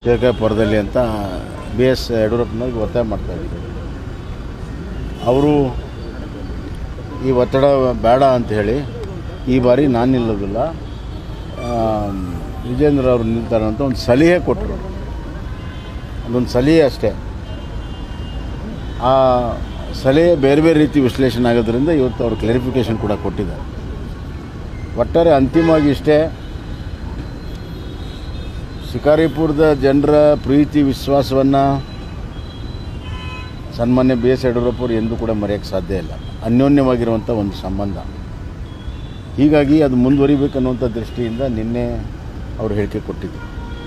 ಪುರದಲ್ಲಿ ಅಂತ B S ಯಡಿಯೂರಪ್ಪನವ್ರಿಗೆ ಒತ್ತಾಯ ಮಾಡ್ತಾ ಇದ್ದೀವಿ ಅವರು ಈ ಒತ್ತಡ ಬೇಡ ಅಂತ ಹೇಳಿ ಈ ಬಾರಿ ನಾನು ನಿಲ್ಲೋದಿಲ್ಲ ಆಮ್, ವಿಜೇಂದ್ರ ಅವರು ನಿಲ್ತಾರೆ ಅಂತ ಒಂದು ಸಲಹೆ ಕೊಟ್ಟರು ಅದೊಂದು ಸಲಹೆ ಅಷ್ಟೇ ಆ ಸಲಹೆ ಬೇರೆ ಬೇರೆ ರೀತಿ ವಿಶ್ಲೇಷಣೆ ಆಗೋದ್ರಿಂದ ಇವತ್ತು ಅವರು ಕ್ಲಾರಿಫಿಕೇಷನ್ ಕೂಡ ಕೊಟ್ಟಿದ್ದಾರೆ ಒಟ್ಟಾರೆ ಅಂತಿಮವಾಗಿ ಇಷ್ಟೇ ಶಿಕಾರಿಪುರದ ಜನರ ಪ್ರೀತಿ ವಿಶ್ವಾಸವನ್ನು ಸನ್ಮಾನ್ಯ ಬಿ ಎಸ್ ಯಡಿಯೂರಪ್ಪರು ಎಂದೂ ಕೂಡ ಮರೆಯೋಕ್ಕೆ ಸಾಧ್ಯ ಇಲ್ಲ ಅನ್ಯೋನ್ಯವಾಗಿರುವಂಥ ಒಂದು ಸಂಬಂಧ ಹೀಗಾಗಿ ಅದು ಮುಂದುವರಿಬೇಕನ್ನುವಂಥ ದೃಷ್ಟಿಯಿಂದ ನಿನ್ನೆ ಅವರು ಹೇಳಿಕೆ ಕೊಟ್ಟಿದ್ದರು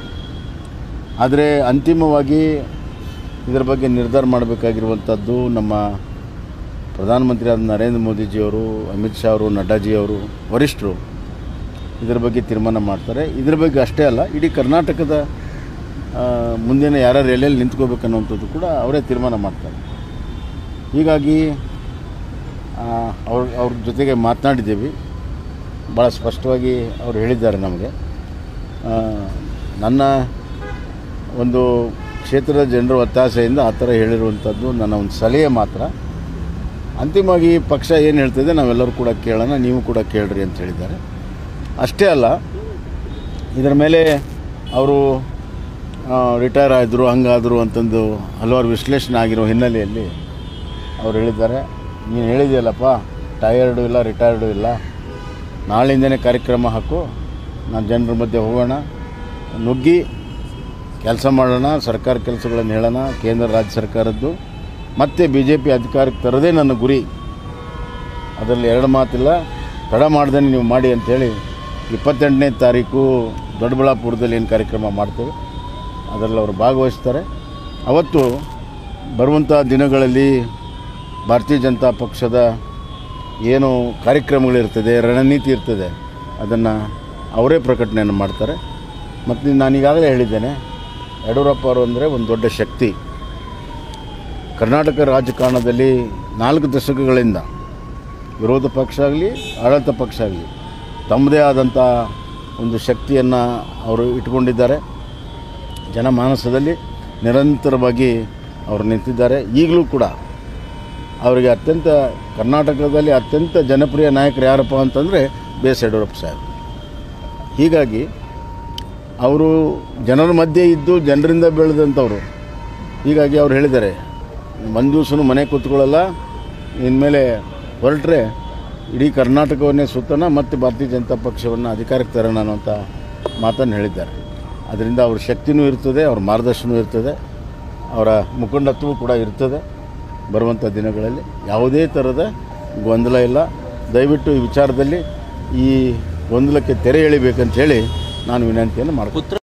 ಆದರೆ ಅಂತಿಮವಾಗಿ ಇದರ ಬಗ್ಗೆ ನಿರ್ಧಾರ ಮಾಡಬೇಕಾಗಿರುವಂಥದ್ದು ನಮ್ಮ ಪ್ರಧಾನಮಂತ್ರಿ ಆದ ನರೇಂದ್ರ ಮೋದಿಜಿಯವರು ಅಮಿತ್ ಶಾ ಅವರು ನಡ್ಡಾಜಿಯವರು ವರಿಷ್ಠರು ಇದರ ಬಗ್ಗೆ ತೀರ್ಮಾನ ಮಾಡ್ತಾರೆ ಇದ್ರ ಬಗ್ಗೆ ಅಷ್ಟೇ ಅಲ್ಲ ಇಡೀ ಕರ್ನಾಟಕದ ಆ, ಮುಂದಿನ ಯಾರ್ಯಾರು ಎಲ್ಲೆಲ್ಲಿ ನಿಂತ್ಕೋಬೇಕನ್ನುವಂಥದ್ದು ಕೂಡ ಅವರೇ ತೀರ್ಮಾನ ಮಾಡ್ತಾರೆ ಹೀಗಾಗಿ ಆ, ಅವ್ರ ಅವ್ರ ಜೊತೆಗೆ ಮಾತನಾಡಿದ್ದೀವಿ ಭಾಳ ಸ್ಪಷ್ಟವಾಗಿ ಅವರು ಹೇಳಿದ್ದಾರೆ ನಮಗೆ ಆ, ನನ್ನ ಒಂದು ಕ್ಷೇತ್ರದ ಜನರ ಒತ್ತಾಸೆಯಿಂದ ಆ ಥರ ಹೇಳಿರುವಂಥದ್ದು ನನ್ನ ಒಂದು ಸಲಹೆ ಮಾತ್ರ ಅಂತಿಮವಾಗಿ ಪಕ್ಷ ಏನು ಹೇಳ್ತಿದೆ ನಾವೆಲ್ಲರೂ ಕೂಡ ಕೇಳೋಣ ನೀವು ಕೂಡ ಕೇಳ್ರಿ ಅಂತ ಹೇಳಿದ್ದಾರೆ ಅಷ್ಟೇ ಅಲ್ಲ ಇದರ ಮೇಲೆ ಅವರು ರಿಟೈರ್ ಆದರು ಹಂಗಾದರು ಅಂತಂದು ಹಲವಾರು ವಿಶ್ಲೇಷಣೆ ಆಗಿರೋ ಹಿನ್ನೆಲೆಯಲ್ಲಿ ಅವ್ರು ಹೇಳಿದ್ದಾರೆ ನೀನು ಹೇಳಿದೆಯಲ್ಲಪ್ಪ ಟಯರ್ಡು ಇಲ್ಲ ರಿಟೈರ್ಡು ಇಲ್ಲ ನಾಳಿಂದನೇ ಕಾರ್ಯಕ್ರಮ ಹಾಕು ನಾನು ಜನರ ಮಧ್ಯೆ ಹೋಗೋಣ ನುಗ್ಗಿ ಕೆಲಸ ಮಾಡೋಣ ಸರ್ಕಾರ ಕೆಲಸಗಳನ್ನು ಹೇಳೋಣ ಕೇಂದ್ರ ರಾಜ್ಯ ಸರ್ಕಾರದ್ದು ಮತ್ತೆ ಬಿ ಜೆ ಪಿ ಅಧಿಕಾರಕ್ಕೆ ತರೋದೇ ನನ್ನ ಗುರಿ ಅದರಲ್ಲಿ ಎರಡು ಮಾತಿಲ್ಲ ತಡ ಮಾಡ್ದೇ ನೀವು ಮಾಡಿ ಅಂಥೇಳಿ ಇಪ್ಪತ್ತೆಂಟನೇ ತಾರೀಕು ದೊಡ್ಡಬಳ್ಳಾಪುರದಲ್ಲಿ ಏನು ಕಾರ್ಯಕ್ರಮ ಮಾಡ್ತೇವೆ ಅದರಲ್ಲಿ ಅವರು ಭಾಗವಹಿಸ್ತಾರೆ ಅವತ್ತು ಬರುವಂಥ ದಿನಗಳಲ್ಲಿ ಭಾರತೀಯ ಜನತಾ ಪಕ್ಷದ ಏನು ಕಾರ್ಯಕ್ರಮಗಳಿರ್ತದೆ ರಣನೀತಿ ಇರ್ತದೆ ಅದನ್ನು ಅವರೇ ಪ್ರಕಟಣೆಯನ್ನು ಮಾಡ್ತಾರೆ ಮತ್ತು ನಾನು ಈಗಾಗಲೇ ಹೇಳಿದ್ದೇನೆ ಯಡಿಯೂರಪ್ಪ ಅವರು ಅಂದರೆ ಒಂದು ದೊಡ್ಡ ಶಕ್ತಿ ಕರ್ನಾಟಕ ರಾಜಕಾರಣದಲ್ಲಿ ನಾಲ್ಕು ದಶಕಗಳಿಂದ ವಿರೋಧ ಪಕ್ಷ ಆಗಲಿ ಆಡಳಿತ ಪಕ್ಷ ಆಗಲಿ ತಮ್ಮದೇ ಆದಂಥ ಒಂದು ಶಕ್ತಿಯನ್ನು ಅವರು ಇಟ್ಕೊಂಡಿದ್ದಾರೆ ಜನಮಾನಸದಲ್ಲಿ ನಿರಂತರವಾಗಿ ಅವರು ನಿಂತಿದ್ದಾರೆ ಈಗಲೂ ಕೂಡ ಅವರಿಗೆ ಅತ್ಯಂತ ಕರ್ನಾಟಕದಲ್ಲಿ ಅತ್ಯಂತ ಜನಪ್ರಿಯ ನಾಯಕರು ಯಾರಪ್ಪ ಅಂತಂದರೆ ಬಿ ಎಸ್ ಯಡಿಯೂರಪ್ಪ ಸಾಹೇಬ್ ಹೀಗಾಗಿ ಅವರು ಜನರ ಮಧ್ಯೆ ಇದ್ದು ಜನರಿಂದ ಬೆಳೆದಂಥವ್ರು ಹೀಗಾಗಿ ಅವ್ರು ಹೇಳಿದ್ದಾರೆ ಒಂದು ದಿವಸನೂ ಮನೆ ಕೂತ್ಕೊಳ್ಳಲ್ಲ ಇನ್ಮೇಲೆ ಹೊರಟ್ರೆ ಇಡೀ ಕರ್ನಾಟಕವನ್ನೇ ಸುತ್ತೋಣ ಮತ್ತು ಭಾರತೀಯ ಜನತಾ ಪಕ್ಷವನ್ನು ಅಧಿಕಾರಕ್ಕೆ ತರೋಣ ಅನ್ನೋಂಥ ಮಾತನ್ನು ಹೇಳಿದ್ದಾರೆ ಅದರಿಂದ ಅವ್ರ ಶಕ್ತಿನೂ ಇರ್ತದೆ ಅವ್ರ ಮಾರ್ಗದರ್ಶನವೂ ಇರ್ತದೆ ಅವರ ಮುಖಂಡತ್ವವೂ ಕೂಡ ಇರ್ತದೆ ಬರುವಂಥ ದಿನಗಳಲ್ಲಿ ಯಾವುದೇ ಥರದ ಗೊಂದಲ ಇಲ್ಲ ದಯವಿಟ್ಟು ಈ ವಿಚಾರದಲ್ಲಿ ಈ ಗೊಂದಲಕ್ಕೆ ತೆರೆ ಎಳಿಬೇಕಂತ ಹೇಳಿ ನಾನು ವಿನಂತಿಯನ್ನು ಮಾಡ್ತೀನಿ